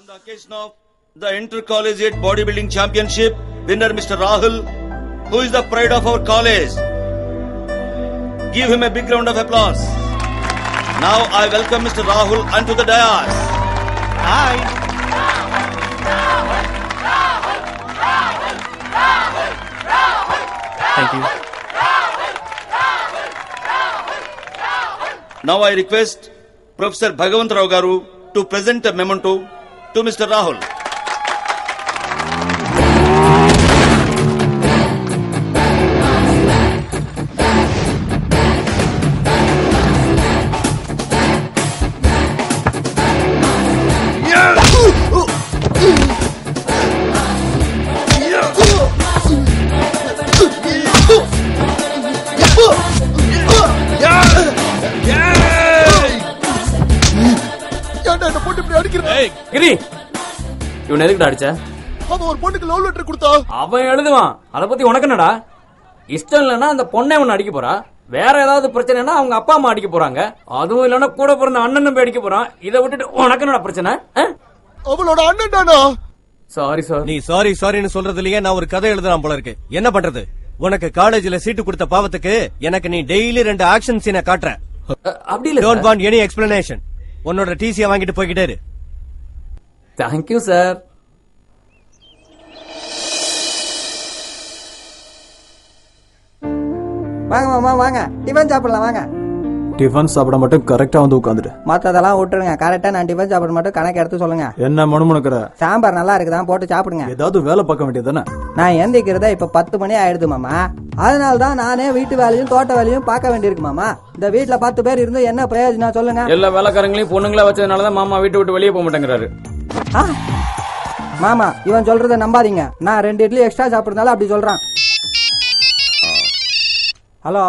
On the occasion of the Intercollegiate Bodybuilding Championship, winner Mr. Rahul, who is the pride of our college. Give him a big round of applause. Now I welcome Mr. Rahul unto the dais. Hi. Thank you. Now I request Professor Bhagavant Rao Garu to present a memento to Mr. Rahul. ஏன்டா இந்த பொண்ணு இப்படி அடிக்கிறா ஏய் கிரி இவன் எதுக்குடா அடிச்ச அவன் ஒரு பொண்ணுக்கு லவ் லெட்டர் கொடுத்தா அவன் எழுதுவான் அத பத்தி உனக்கு என்னடா இஷ்டம் இல்லைன்னா அந்த பொண்ணை உன்னை அடிக்க போறா வேற ஏதாவது பிரச்சனைனா அவங்க அப்பா அம்மா அடிக்க போறாங்க அதுவும் இல்லைன்னா கூட பிறந்த அண்ணனும் போய் அடிக்க போறான் இதை விட்டுட்டு உனக்கு என்னடா பிரச்சனை அவளோட அண்ணன் தானா சாரி சார் நீ சாரி சாரின்னு சொல்றதுலயே நான் ஒரு கதை எழுதலாம் போல இருக்கு என்ன பண்றது உனக்கு காலேஜ்ல சீட்டு கொடுத்த பாவத்துக்கு எனக்கு நீ டெய்லி ரெண்டு ஆக்ஷன் சீனை காட்டுற அப்படி இல்ல டோன்ட் வாண்ட் எனி எக்ஸ்பிளனேஷன் உன்னோட டிசியை வாங்கிட்டு போய்கிட்டே இரு தேங்க்யூ சார் வாங்க மாமா வாங்க டிஃபன் சாப்பிடலாம் வாங்க டிஃபன் சாப்பிட மட்டும் கரெக்டா வந்து உட்காந்துட்டு மத்ததெல்லாம் விட்டுருங்க கரெக்டா நான் டிஃபன் சாப்பிட மட்டும் கணக்கு எடுத்து சொல்லுங்க என்ன முணுமுணுக்கிற சாம்பார் நல்லா இருக்குதான் போட்டு சாப்பிடுங்க ஏதாவது வேலை பார்க்க வேண்டியதானே நான் எந்திக்கிறதா இப்ப பத்து மணி ஆயிடுது மாமா அதனால தான் நானே வீட்டு வேலையும் தோட்ட வேலையும் பார்க்க வேண்டியிருக்கு மாமா இந்த வீட்டுல பத்து பேர் இருந்து என்ன பிரயோஜனம் சொல்லுங்க எல்லா வேலைக்காரங்களையும் பொண்ணுங்களா வச்சதுனாலதான் மாமா வீட்டை விட்டு வெளியே போக மாட்டேங்கிறாரு ஆ? மாமா இவன் சொல்றத நம்பாதீங்க நான் ரெண்டு இட்லி எக்ஸ்ட்ரா சாப்பிடுறதால அப்படி சொல்றான் ஹலோ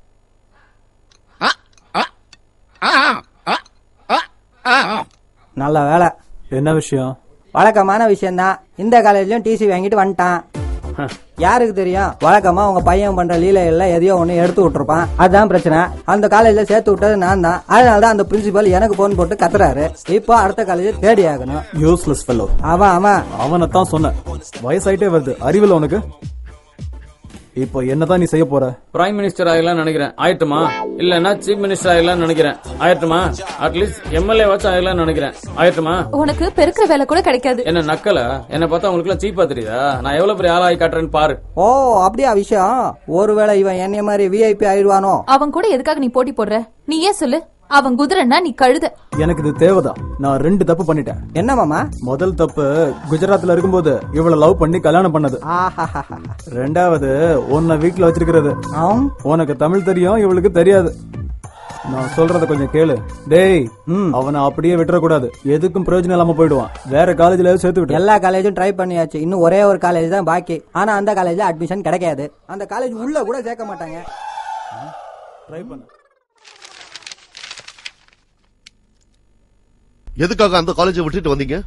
நல்ல வேலை என்ன விஷயம் வழக்கமான விஷயம்தான் இந்த காலேஜ்லயும் டிசி வாங்கிட்டு வந்துட்டான் யாருக்கு தெரியும் வழக்கமா உங்க பையன் பண்ற லீலைகள்ல எதையோ ஒண்ணு எடுத்து விட்டுருப்பான் அதுதான் பிரச்சனை அந்த காலேஜ்ல சேர்த்து விட்டது நான் தான் அதனால தான் அந்த பிரின்சிபல் எனக்கு போன் போட்டு கத்துறாரு இப்போ அடுத்த காலேஜ் தேடி ஆகணும் யூஸ்லெஸ் ஃபெல்லோ அவன் அவன் அவனை தான் சொன்னேன் வயசாயிட்டே வருது அறிவில் உனக்கு இப்போ என்னதான் நீ செய்ய போற பிரைம் மினிஸ்டர் ஆகலாம் நினைக்கிறேன் ஆயிட்டுமா இல்லன்னா சீஃப் மினிஸ்டர் ஆகலாம் நினைக்கிறேன் ஆயிட்டுமா அட்லீஸ்ட் எம்எல்ஏ வச்சு ஆகலாம் நினைக்கிறேன் ஆயிட்டுமா உனக்கு பெருக்கிற வேலை கூட கிடைக்காது என்ன நக்கல என்ன பார்த்தா உங்களுக்கு எல்லாம் சீப்பா தெரியுதா நான் எவ்வளவு பெரிய ஆளாகி காட்டுறேன்னு பாரு ஓ அப்படியா விஷயம் ஒருவேளை இவன் என்னைய மாதிரி விஐபி ஆயிடுவானோ அவன் கூட எதுக்காக நீ போட்டி போடுற நீ ஏன் சொல்லு அவன் குதிரைன்னா நீ கழுத எனக்கு இது தேவைதான் நான் ரெண்டு தப்பு பண்ணிட்டேன் என்ன மாமா முதல் தப்பு குஜராத்ல இருக்கும்போது இவளை லவ் பண்ணி கல்யாணம் பண்ணது ஆஹாஹாஹா. ரெண்டாவது உன்னை வீட்டுல வச்சிருக்கிறது ஆம். உனக்கு தமிழ் தெரியும் இவளுக்கு தெரியாது நான் சொல்றத கொஞ்சம் கேளு டேய் அவனை அப்படியே விட்டுறக்கூடாது எதுக்கும் பிரயோஜனம் இல்லாம போயிடுவான் வேற காலேஜ்ல சேர்த்து விட்டு எல்லா காலேஜும் ட்ரை பண்ணியாச்சு இன்னும் ஒரே ஒரு காலேஜ் தான் பாக்கி ஆனா அந்த காலேஜ்ல அட்மிஷன் கிடைக்காது அந்த காலேஜ் உள்ள கூட சேர்க்க மாட்டாங்க ட்ரை பண்ண எதுக்காக அந்த காலேஜை விட்டுட்டு வந்தீங்க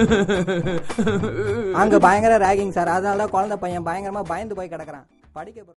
அங்க பயங்கர ரேகிங் சார் அதனால தான் குழந்தை பையன் பயங்கரமா பயந்து போய் கிடக்குறான் படிக்க